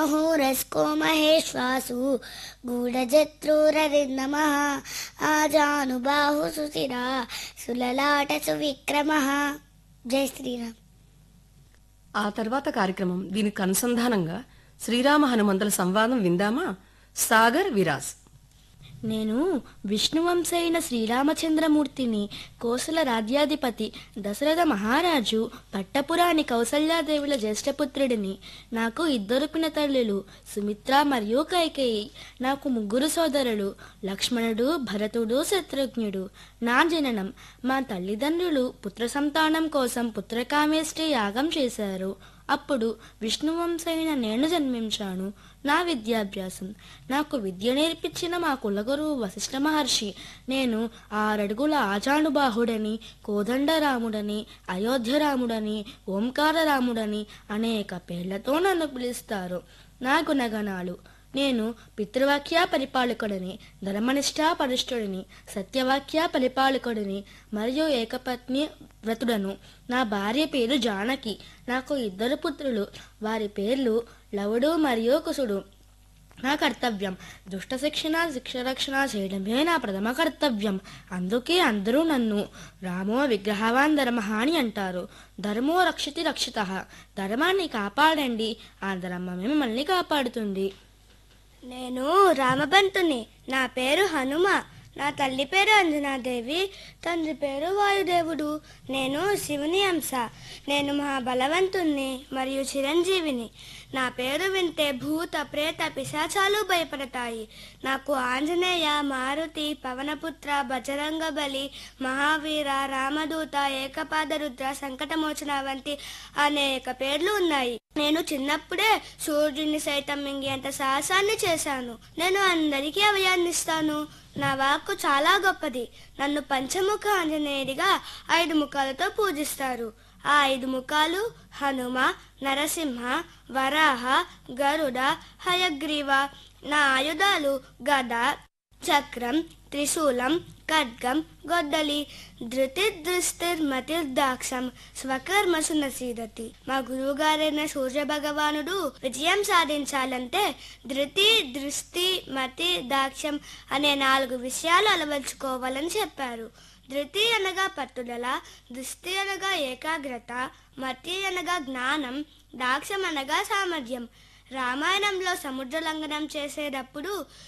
ముహూరస్కో మహేశ్వాసు గూఢజత్రూరరిన్నమ ఆజానుబాహు సుశిరా సులలాట సువిక్రమ జై శ్రీరామ్ ఆ తర్వాత కార్యక్రమం దీనికి అనుసంధానంగా శ్రీరామ హనుమంతుల సంవాదం విందామా సాగర్ విరాజ్ నేను విష్ణువంశైన శ్రీరామచంద్రమూర్తిని కోసల రాజ్యాధిపతి దశరథ మహారాజు పట్టపురాణి కౌసల్యాదేవుల జ్యేష్ఠపుత్రుడిని నాకు ఇద్దరు పినతల్లులు సుమిత్ర మరియు కైకేయి నాకు ముగ్గురు సోదరులు లక్ష్మణుడు భరతుడు శత్రుఘ్నుడు నా జననం మా తల్లిదండ్రులు పుత్ర సంతానం కోసం పుత్రకామేష్టి యాగం చేశారు అప్పుడు విష్ణువంశైన నేను జన్మించాను నా విద్యాభ్యాసం నాకు విద్య నేర్పించిన మా కులగురువు వశిష్ఠ మహర్షి నేను ఆరడుగుల ఆజానుబాహుడని కోదండరాముడని అయోధ్యరాముడని ఓంకారరాముడని అనేక పేర్లతో నన్ను పిలుస్తారు నా గుణగణాలు నేను పితృవాక్య పరిపాలకుడిని ధర్మనిష్ఠా పరిష్ఠుడిని సత్యవాక్య పరిపాలకుడిని మరియు ఏకపత్ని వ్రతుడను నా భార్య పేరు జానకి నాకు ఇద్దరు పుత్రులు వారి పేర్లు లవుడు మరియు కుసుడు నా కర్తవ్యం దుష్ట శిక్షణ శిక్ష రక్షణ చేయడమే నా ప్రథమ కర్తవ్యం అందుకే అందరూ నన్ను రామో విగ్రహవాన్ ధర్మ అని అంటారు ధర్మో రక్షితి రక్షిత ధర్మాన్ని కాపాడండి ఆ ధర్మమే మిమ్మల్ని కాపాడుతుంది నేను రామబంతుని నా పేరు హనుమ నా తల్లి పేరు అంజనాదేవి తండ్రి పేరు వాయుదేవుడు నేను శివుని అంశ నేను మహాబలవంతుణ్ణి మరియు చిరంజీవిని నా పేరు వింటే భూత ప్రేత పిశాచాలు భయపడతాయి నాకు ఆంజనేయ మారుతి పవనపుత్ర బజరంగ బలి మహావీర రామదూత ఏకపాద రుద్ర సంకటమోచన వంటి అనేక పేర్లు ఉన్నాయి నేను చిన్నప్పుడే సూర్యుడిని సైతం మింగేంత సాహసాన్ని చేశాను నేను అందరికీ అభయాన్నిస్తాను నా వాక్కు చాలా గొప్పది నన్ను పంచముఖ ఆంజనేయుడిగా ఐదు ముఖాలతో పూజిస్తారు ఆ ఐదు ముఖాలు హనుమ నరసింహ వరాహ గరుడ హయగ్రీవ నా ఆయుధాలు గద చక్రం త్రిశూలం ఖడ్గం గొడ్డలి ధృతి దృష్టిర్మతిర్దాక్షం స్వకర్మసు నసీదతి మా గురువుగారైన సూర్య భగవానుడు విజయం సాధించాలంటే ధృతి దృష్టి మతి దాక్ష్యం అనే నాలుగు విషయాలు అలవర్చుకోవాలని చెప్పారు ధృతి అనగా పట్టుదల దృష్టి అనగా ఏకాగ్రత మతి అనగా జ్ఞానం దాక్ష్యం అనగా సామర్థ్యం రామాయణంలో సముద్ర లంఘనం చేసేటప్పుడు